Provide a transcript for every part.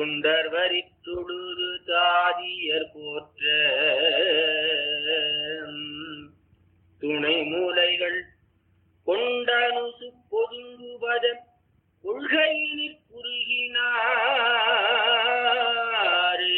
தொண்டர் வரித்துடுது தாதியர் போற்ற துணை மூலைகள் கொண்டனுசு பொதுங்குவத கொள்கையினிற் குறுகினாரே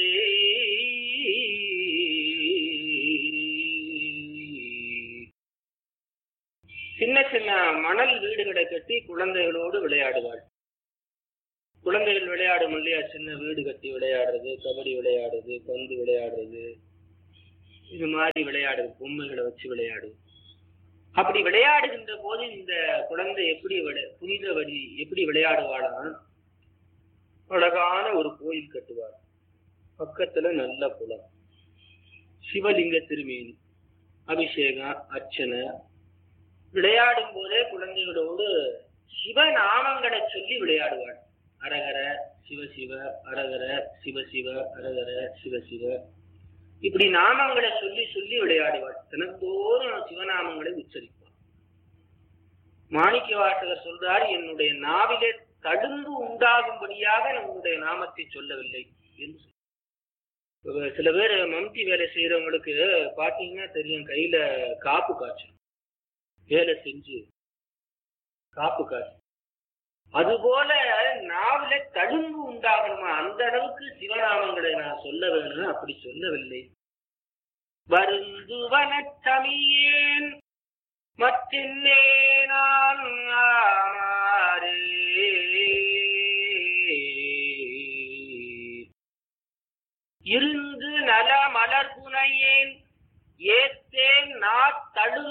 சின்ன சின்ன மணல் வீடுகளை கட்டி குழந்தைகளோடு விளையாடுவாள் குழந்தைகள் விளையாடும் இல்லையா சின்ன வீடு கட்டி விளையாடுறது கபடி விளையாடுறது பந்து விளையாடுறது இது மாதிரி விளையாடுது பொம்மைகளை வச்சு விளையாடு அப்படி விளையாடுகின்ற போது இந்த குழந்தை எப்படி விளை- புனித வழி எப்படி விளையாடுவாளாம் அழகான ஒரு கோயில் கட்டுவார் பக்கத்துல நல்ல குளம் சிவலிங்க திருமேனி அபிஷேகம் அர்ச்சனை விளையாடும் போதே குழந்தைகளோடு சிவநாமங்களை சொல்லி விளையாடுவாள் அரகர சிவசிவ அரகர சிவசிவ அரகர சிவசிவ இப்படி நாமங்களை சொல்லி சொல்லி விளையாடுவாள் தினந்தோறும் சிவநாமங்களை உச்சரிப்பாள் மாணிக்க வாசகர் சொல்றார் என்னுடைய நாவிலே தடுந்து உண்டாகும்படியாக நம்முடைய நாமத்தை சொல்லவில்லை என்று சொல்றார். இப்ப சில பேர் மம்டி வேலை செய்யறவங்களுக்கு பாத்தீங்கன்னா தெரியும் கையில காப்பு காய்ச்சல் வேலை செஞ்சு காப்பு காய்ச்சல் அதுபோல நாவில தழும்பு உண்டாகணுமா அந்த அளவுக்கு சிவநாமங்களை நான் சொல்ல வேணும் அப்படி சொல்லவில்லை வருந்துவன தமியேன் மற்றின்னே நான் ஆமாறே இருந்து நல மலர் புனையேன் ஏத்தேன் நாத்தழு